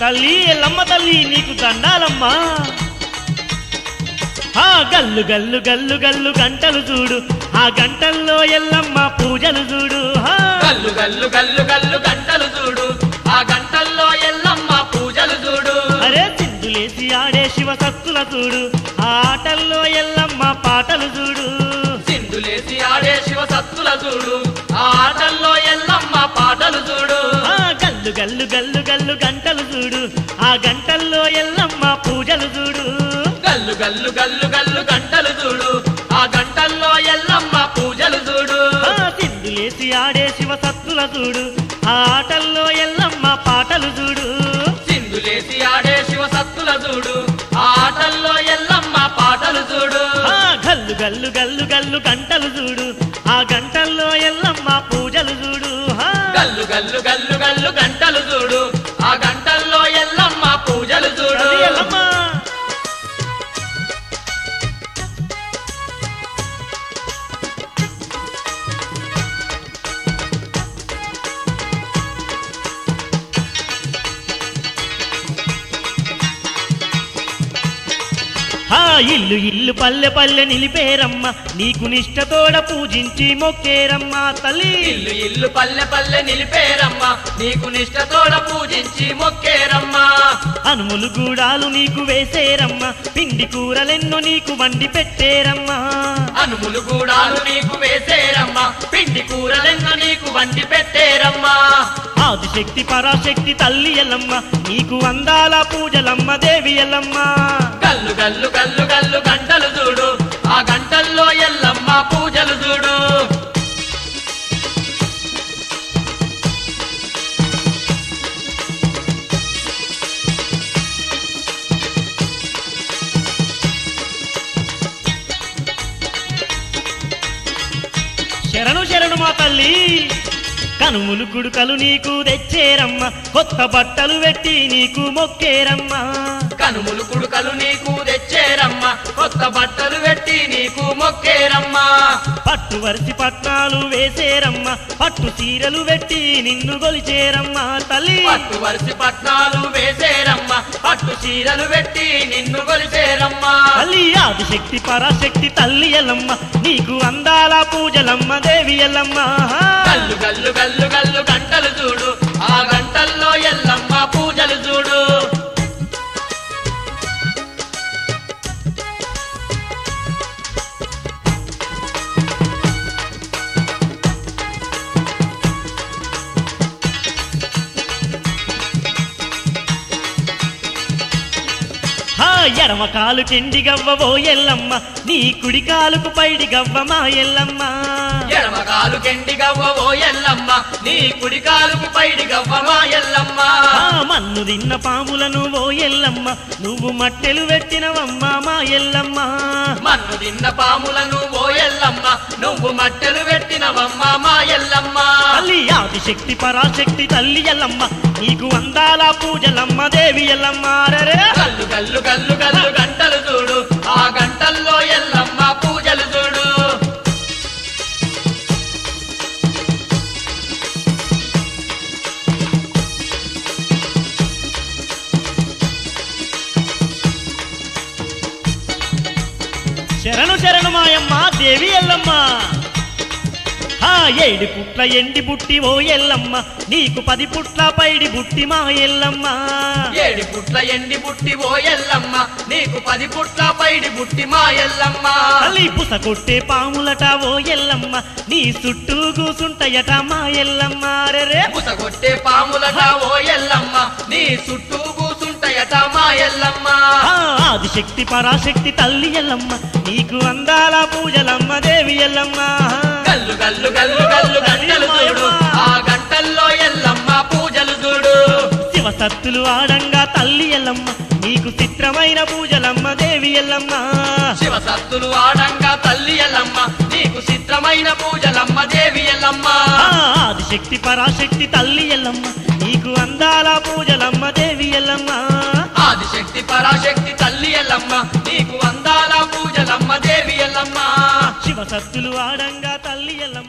తల్లి ఎల్లమ్మ తల్లి నీకు దండాలమ్మా ఆ గల్లు గల్లు గల్లు గల్లు గంటలు చూడు ఆ గంటల్లో ఎల్లమ్మ పూజలు చూడు హా. గల్లు గల్లు గల్లు గల్లు గంటలు చూడు ఆ గంటల్లో ఎల్లమ్మ పూజలు చూడు అరే చిందులేసి ఆడే శివ సత్తుల చూడు ఆ ఆటల్లో ఎల్లమ్మ పాటలు చూడు సింధులేసి ఆడే శివ సత్తుల చూడు ఆ ఆటల్లో ఎల్లమ్మ పాటలు చూడు ఆ గల్లు గల్లు గల్లు గల్లు గంటలు చూడు ఆ గంటల్లో ఎల్లమ్మ పూజలు చూడు గల్లు గల్లు గల్లు గల్లు గంటలు చూడు ఆ గంటల్లో ఎల్లమ్మ పూజలు చూడు ఆ సింధులేసి ఆడే శివ సత్తుల చూడు ఆ ఆటల్లో ఎల్లమ్మ పాటలు చూడు సింధులేసి ఆడే శివ సత్తుల చూడు ఆ ఆటల్లో ఎల్లమ్మ పాటలు చూడు ఆ గల్లు గల్లు గల్లు గల్లు గంటలు చూడు ఆ గంటల్లో ఎల్లమ్మ పూజలు చూడు హా. గల్లు గల్లు గల్లు గల్లు గంటలు చూడు ఆ గంటల్లో ఎల్లమ్మ పూజలు చూడు తల్లి ఎల్లమ్మ ఆ ఇల్లు ఇల్లు పల్లె పల్లె నిలిపేరమ్మ నీకు నిష్టతోడ పూజించి మొక్కేరమ్మ తల్లి ఇల్లు ఇల్లు పల్లె పల్లె నిలిపేరమ్మ నీకు నిష్టతోడ పూజించి మొక్కేరమ్మ అనుములు గూడాలు నీకు వేసేరమ్మ పిండి కూరలెన్నో నీకు వండి పెట్టేరమ్మా అనుములు గూడాలు నీకు వేసేరమ్మ పిండి కూరలెన్నో నీకు వండి పెట్టేరమ్మా ఆదిశక్తి పరాశక్తి తల్లి ఎల్లమ్మ నీకు అందాల పూజలమ్మ దేవి ఎల్లమ్మ గల్లు గల్లు గల్లు గల్లు గంటలు చూడు ఆ గంటల్లో ఎల్లమ్మ పూజలు చూడు శరణు శరణు మా తల్లి కనుములు కుడుకలు నీకు తెచ్చేరమ్మ కొత్త బట్టలు పెట్టి నీకు మొక్కేరమ్మా కనుములు కుడుకలు నీకు తెచ్చేరమ్మ కొత్త బట్టలు పెట్టి నీకు మొక్కేరమ్మా పట్టు వరిసి పట్నాలు వేసేరమ్మ పట్టు చీరలు పెట్టి నిన్ను గొలిచేరమ్మ తల్లి పట్టు వరిసి పట్నాలు వేసేరమ్మ పట్టు చీరలు పెట్టి నిన్ను కొలిసేరమ్మా తల్లి ఆదిశక్తి పరాశక్తి తల్లి ఎల్లమ్మ నీకు అందాల పూజలమ్మ దేవి ఎల్లమ్మ గల్లు గల్లు గల్లు గల్లు గంటలు చూడు ఆ గంటల్లో ఎల్లమ్మ పూజలు చూడు హా ఎడమ కాలు కెండి గవ్వ ఓ ఎల్లమ్మ నీ కుడి కాలుకు పైడి గవ్వ మా ఎల్లమ్మ ఎడమ కాలు కెండి గవ్వ ఓ ఎల్లమ్మ నీ కుడి కాలుకు పైడి గవ్వ మా ఎల్లమ్మ ఆ మన్ను తిన్న పాములను ఓ ఎల్లమ్మ నువ్వు మట్టెలు పెట్టినవమ్మ మా ఎల్లమ్మ మన్ను తిన్న పాములను ఓ ఎల్లమ్మ నువ్వు మట్టెలు పెట్టినవమ్మ మా ఎల్లమ్మ తల్లి ఆదిశక్తి పరాశక్తి తల్లి ఎల్లమ్మ నీకు అందాల పూజలమ్మ దేవి ఎల్లమ్మ రరే గల్లు గల్లు గల్లు గల్లు గంటలు చూడు ఆ గంటల్లో ఎల్లమ్మ పూజలు చూడు శరణు శరణు మాయమ్మ దేవి ఎల్లమ్మ ఆ ఏడు పుట్ల ఎండి బుట్టి ఓ ఎల్లమ్మ నీకు పది పుట్ల పైడి బుట్టి మా ఎల్లమ్మ ఏడి పుట్ల ఎండి బుట్టి ఓ ఎల్లమ్మ నీకు పది పుట్ల పైడి బుట్టి మా ఎల్లమ్మ తల్లి పుస కొట్టే పాములట ఓ ఎల్లమ్మ నీ చుట్టూ కూసుంటయట మా ఎల్లమ్మ రరే పుసగొట్టే పాములట ఓ ఎల్లమ్మ నీ చుట్టూ కూసుంటయట మా ఎల్లమ్మ ఆ ఆదిశక్తి పరాశక్తి తల్లి ఎల్లమ్మ నీకు అందాల పూజలమ్మ దేవి ఎల్లమ్మ గల్లు గల్లు గల్లు గల్లు గంటలు చూడు ఆ గంటల్లో ఎల్లమ్మ పూజలు చూడు శివ సత్తులు ఆడంగా తల్లి ఎల్లమ్మ నీకు చిత్రమైన పూజలమ్మ దేవి ఎల్లమ్మ శివ సత్తులు ఆడంగా తల్లి ఎల్లమ్మ నీకు చిత్రమైన పూజలమ్మ దేవి ఎల్లమ్మ ఆ ఆదిశక్తి పరాశక్తి తల్లి ఎల్లమ్మ నీకు అందాల పూజలమ్మ దేవి ఎల్లమ్మ ఆదిశక్తి పరాశక్తి తల్లి ఎల్లమ్మ నీకు అందాల పూజలమ్మ దేవి ఎల్లమ్మ శివ సత్తులు ఆడంగా తల్లి ఎల్లమ్మ